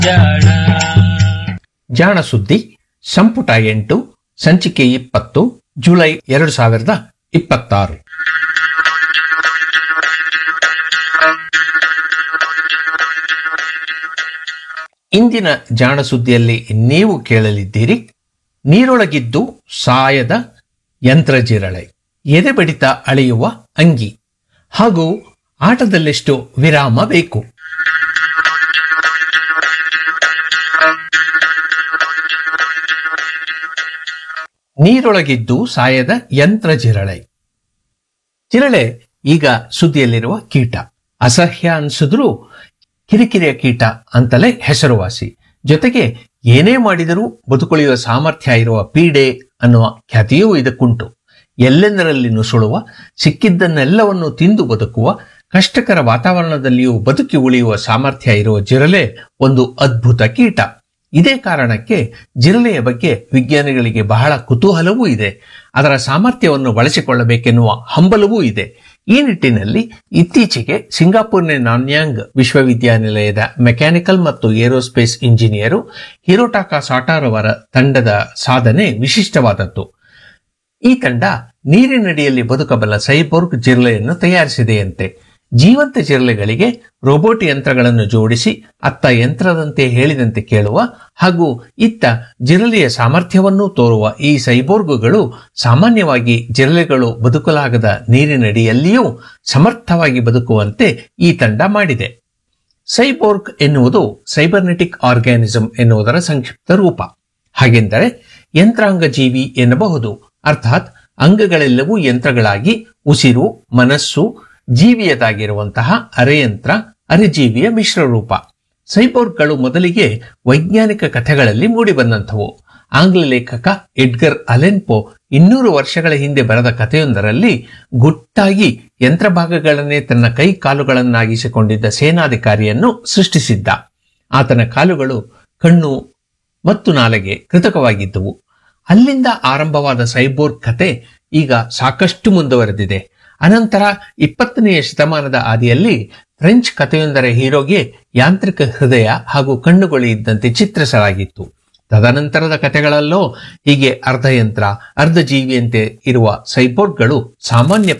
ಜಾಣ ಜಾಣ ಸುದ್ದಿ ಸಂಪುಟ ಎಂಟು ಸಂಚಿಕೆ ಇಪ್ಪತ್ತು ಜುಲೈ ಎರಡು ಸಾವಿರದ ಇಪ್ಪತ್ತಾರು ಇಂದಿನ ಜಾಣ ಸುದ್ದಿಯಲ್ಲಿ ನೀವು ಕೇಳಲಿದ್ದೀರಿ ನೀರೊಳಗಿದ್ದು ಸಾಯದ ಯಂತ್ರಜಿರಳೆ ಎದೆ ಬಡಿತ ಅಳೆಯುವ ಅಂಗಿ ಹಾಗೂ ಆಟದಲ್ಲೆಷ್ಟು ವಿರಾಮ ಬೇಕು ನೀರೊಳಗಿದ್ದು ಸಾಯದ ಯಂತ್ರ ಜಿರಳೆ ಜಿರಳೆ ಈಗ ಸುದ್ದಿಯಲ್ಲಿರುವ ಕೀಟ ಅಸಹ್ಯ ಅನ್ಸಿದ್ರೂ ಕಿರಿಕಿರಿಯ ಕೀಟ ಅಂತಲೇ ಹೆಸರುವಾಸಿ ಜೊತೆಗೆ ಏನೇ ಮಾಡಿದರೂ ಬದುಕುಳಿಯುವ ಸಾಮರ್ಥ್ಯ ಇರುವ ಪೀಡೆ ಅನ್ನುವ ಖ್ಯಾತಿಯೂ ಇದಕ್ಕುಂಟು ಎಲ್ಲೆಂದರಲ್ಲಿ ನುಸುಳುವ ಸಿಕ್ಕಿದ್ದನ್ನೆಲ್ಲವನ್ನು ತಿಂದು ಬದುಕುವ ಕಷ್ಟಕರ ವಾತಾವರಣದಲ್ಲಿಯೂ ಬದುಕಿ ಉಳಿಯುವ ಸಾಮರ್ಥ್ಯ ಇರುವ ಜಿರಲೆ ಒಂದು ಅದ್ಭುತ ಕೀಟ ಇದೇ ಕಾರಣಕ್ಕೆ ಜಿರಲೆಯ ಬಗ್ಗೆ ವಿಜ್ಞಾನಿಗಳಿಗೆ ಬಹಳ ಕುತೂಹಲವೂ ಇದೆ ಅದರ ಸಾಮರ್ಥ್ಯವನ್ನು ಬಳಸಿಕೊಳ್ಳಬೇಕೆನ್ನುವ ಹಂಬಲವೂ ಇದೆ ಈ ನಿಟ್ಟಿನಲ್ಲಿ ಇತ್ತೀಚೆಗೆ ಸಿಂಗಾಪುರ್ನ ನಾನ್ಯಾಂಗ್ ವಿಶ್ವವಿದ್ಯಾನಿಲಯದ ಮೆಕ್ಯಾನಿಕಲ್ ಮತ್ತು ಏರೋಸ್ಪೇಸ್ ಇಂಜಿನಿಯರು ಹಿರೋಟಾಕಾ ಸಾಟಾರ್ ಅವರ ತಂಡದ ಸಾಧನೆ ವಿಶಿಷ್ಟವಾದದ್ದು ಈ ತಂಡ ನೀರಿನಡಿಯಲ್ಲಿ ಬದುಕಬಲ್ಲ ಸೈಬೋರ್ಗ್ ಜಿರಲೆಯನ್ನು ತಯಾರಿಸಿದೆಯಂತೆ ಜೀವಂತ ಜಿರಳೆಗಳಿಗೆ ರೋಬೋಟ್ ಯಂತ್ರಗಳನ್ನು ಜೋಡಿಸಿ ಅತ್ತ ಯಂತ್ರದಂತೆ ಹೇಳಿದಂತೆ ಕೇಳುವ ಹಾಗೂ ಇತ್ತ ಜಿರಲೆಯ ಸಾಮರ್ಥ್ಯವನ್ನು ತೋರುವ ಈ ಸೈಬೋರ್ಗುಗಳು ಸಾಮಾನ್ಯವಾಗಿ ಜಿರಳೆಗಳು ಬದುಕಲಾಗದ ನೀರಿನಡಿಯಲ್ಲಿಯೂ ಸಮರ್ಥವಾಗಿ ಬದುಕುವಂತೆ ಈ ತಂಡ ಮಾಡಿದೆ ಸೈಬೋರ್ಗ್ ಎನ್ನುವುದು ಸೈಬರ್ನೆಟಿಕ್ ಆರ್ಗ್ಯಾನಿಸಂ ಎನ್ನುವುದರ ಸಂಕ್ಷಿಪ್ತ ರೂಪ ಹಾಗೆಂದರೆ ಯಂತ್ರಾಂಗ ಜೀವಿ ಎನ್ನಬಹುದು ಅರ್ಥಾತ್ ಅಂಗಗಳೆಲ್ಲವೂ ಯಂತ್ರಗಳಾಗಿ ಉಸಿರು ಮನಸ್ಸು ಜೀವಿಯದಾಗಿರುವಂತಹ ಅರೆಯಂತ್ರ ಅರೆಜೀವಿಯ ಮಿಶ್ರ ರೂಪ ಸೈಬೋರ್ಗ್ಗಳು ಮೊದಲಿಗೆ ವೈಜ್ಞಾನಿಕ ಕಥೆಗಳಲ್ಲಿ ಮೂಡಿಬಂದಂಥವು ಆಂಗ್ಲ ಲೇಖಕ ಎಡ್ಗರ್ ಅಲೆನ್ಪೋ ಇನ್ನೂರು ವರ್ಷಗಳ ಹಿಂದೆ ಬರೆದ ಕಥೆಯೊಂದರಲ್ಲಿ ಗುಟ್ಟಾಗಿ ಯಂತ್ರ ಭಾಗಗಳನ್ನೇ ತನ್ನ ಕೈ ಕಾಲುಗಳನ್ನಾಗಿಸಿಕೊಂಡಿದ್ದ ಸೇನಾಧಿಕಾರಿಯನ್ನು ಸೃಷ್ಟಿಸಿದ್ದ ಆತನ ಕಾಲುಗಳು ಕಣ್ಣು ಮತ್ತು ನಾಲೆಗೆ ಕೃತಕವಾಗಿದ್ದವು ಅಲ್ಲಿಂದ ಆರಂಭವಾದ ಸೈಬೋರ್ಗ್ ಕತೆ ಈಗ ಸಾಕಷ್ಟು ಮುಂದುವರೆದಿದೆ ಅನಂತರ ಇಪ್ಪತ್ತನೆಯ ಶತಮಾನದ ಆದಿಯಲ್ಲಿ ಫ್ರೆಂಚ್ ಕಥೆಯೊಂದರ ಹೀರೋಗೆ ಯಾಂತ್ರಿಕ ಹೃದಯ ಹಾಗೂ ಕಣ್ಣುಗಳು ಇದ್ದಂತೆ ಚಿತ್ರಿಸಲಾಗಿತ್ತು ತದನಂತರದ ಕಥೆಗಳಲ್ಲೋ ಹೀಗೆ ಅರ್ಧ ಯಂತ್ರ ಅರ್ಧ ಜೀವಿಯಂತೆ ಇರುವ ಸೈಬೋರ್ಗ್ಗಳು ಸಾಮಾನ್ಯ